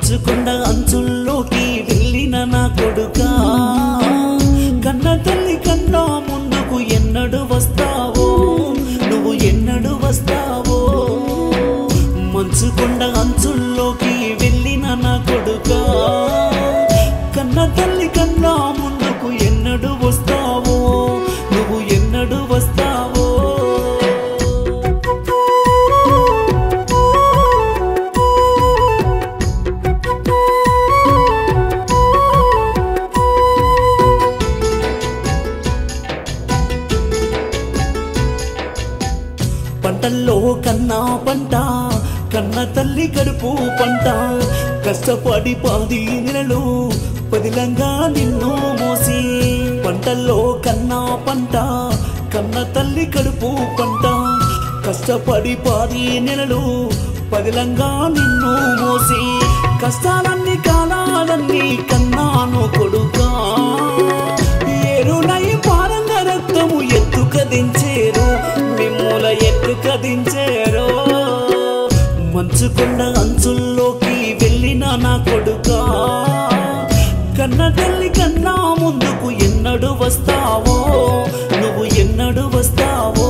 మంచుకొండ అంచుల్లోకి వెళ్ళిన నా కొడుకా కన్న తల్లి కన్నా ముందుకు ఎన్నడు వస్తావో నువ్వు ఎన్నడు వస్తావో మంచుకొండ అంచుల్లోకి వెళ్ళిన నా కొడుకా కన్న తల్లి కన్నా ముందుకు ఎన్నడు వస్తావో నువ్వు ఎన్నడు వస్తావో పంటల్లో కన్నా పంట కన్న తల్లి కడుపు పంట కష్టపడి పాది నెలలు పదిలంగా నిన్ను మోసి పంటల్లో కన్నా పంట కన్న తల్లి కడుపు పంట కష్టపడి పాది నెలలు పదిలంగా నిన్ను మోసి కష్టాలన్నీ కాలాలన్నీ కన్నాను కొడుకా ఏరునై పారంగ రక్తము ఎత్తుక దించేరు మిమ్ముల ఎత్తుక దించేరు మంచుకొండ అంచుల్లోకి వెళ్ళిన నా కొడుకా కన్న తల్లి కన్నా ముందుకు ఎన్నడు వస్తావో నువ్వు ఎన్నడు వస్తావో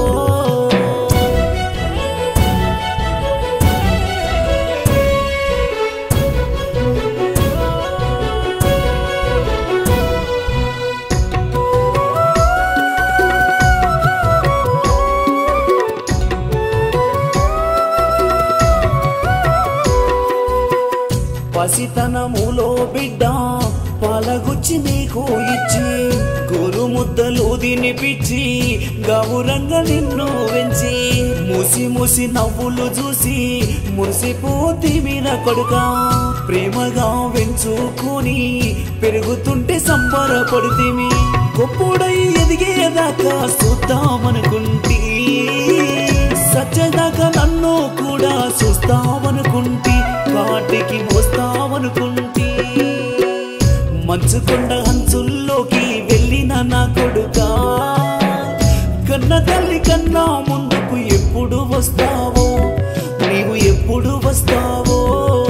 పసితనములో బిడ్డ పాలగుచ్చి నీకు ఇచ్చి గురు ముద్దలు తినిపిచ్చి గౌరంగ నిన్ను వెంచి ముసి ముసి నవ్వులు చూసి మురిసిపోతి మీద కొడుక ప్రేమగా వెంచుకొని పెరుగుతుంటే సంబరపడితిమి గొప్పుడై ఎదిగేదాకా చూద్దామనుకుంటీ సత్యదాకా నన్ను కూడా చూస్తావనుకుంటి కాటికి మోస్తావనుకుంటి మంచుకొండ అంచుల్లోకి వెళ్ళిన నా కొడుకా కన్న తల్లి కన్నా ముందుకు ఎప్పుడు వస్తావో నీవు ఎప్పుడు వస్తావో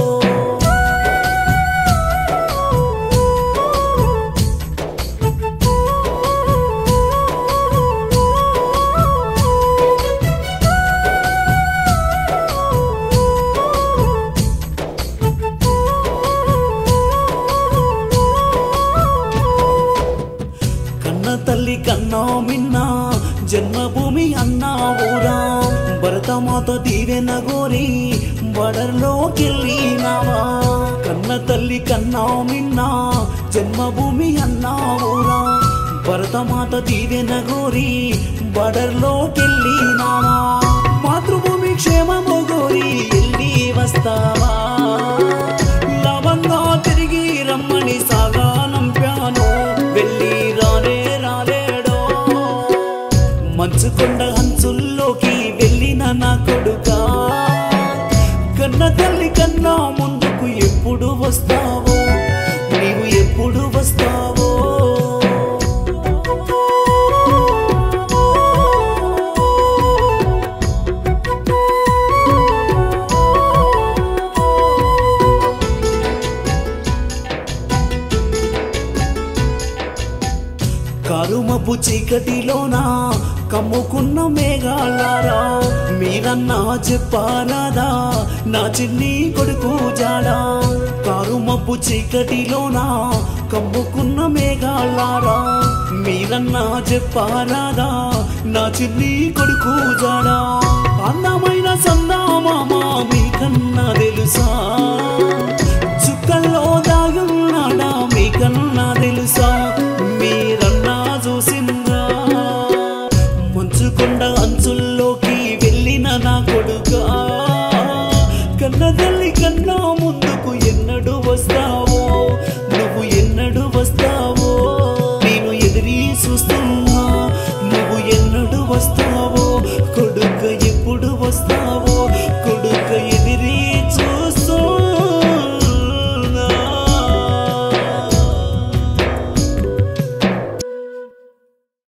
కన్న తల్లి కన్నా మిన్నా జన్మభూమి అన్నా ఊరా భరతమాత దీవెన గోరి బడర్లోకెళ్ళినావా కన్న తల్లి కన్నా మిన్నా జన్మభూమి అన్నా ఊరా భరతమాత దీవెన గోరి బడర్లోకెళ్ళినావా మాతృభూమి క్షేమము గోరి వెళ్ళి వస్తావా లవంగా తిరిగి రమ్మని సాగా నంపాను వెళ్ళి రానే రాలేడో మంచుకొండ అంచుల్లోకి వెళ్ళిన నా కొడుకా కన్న తల్లి కన్నా ముందుకు ఎప్పుడు వస్తావో నీవు ఎప్పుడు వస్తావో కరుమపు చీకటిలోనా కమ్ముకున్న మేఘాలారా మీరన్నా చెప్పారాదా నా చిన్ని కొడుకు జాడా కరుమపు చీకటిలోనా కమ్ముకున్న మేఘాలారా మీరన్నా చెప్పారాదా నా చిన్ని కొడుకు జాడా అందమైన సందామామ మీకన్నా తెలుసా చుక్కల్లో దాగున్నాడా మీకన్నా తెలుసా మీరన్నా చూసిందా మంచుకొండ అంచుల్లోకి వెళ్ళిన నా కొడుకా కన్న తల్లి కన్నా ముందుకు ఎన్నడు వస్తావో నువ్వు ఎన్నడు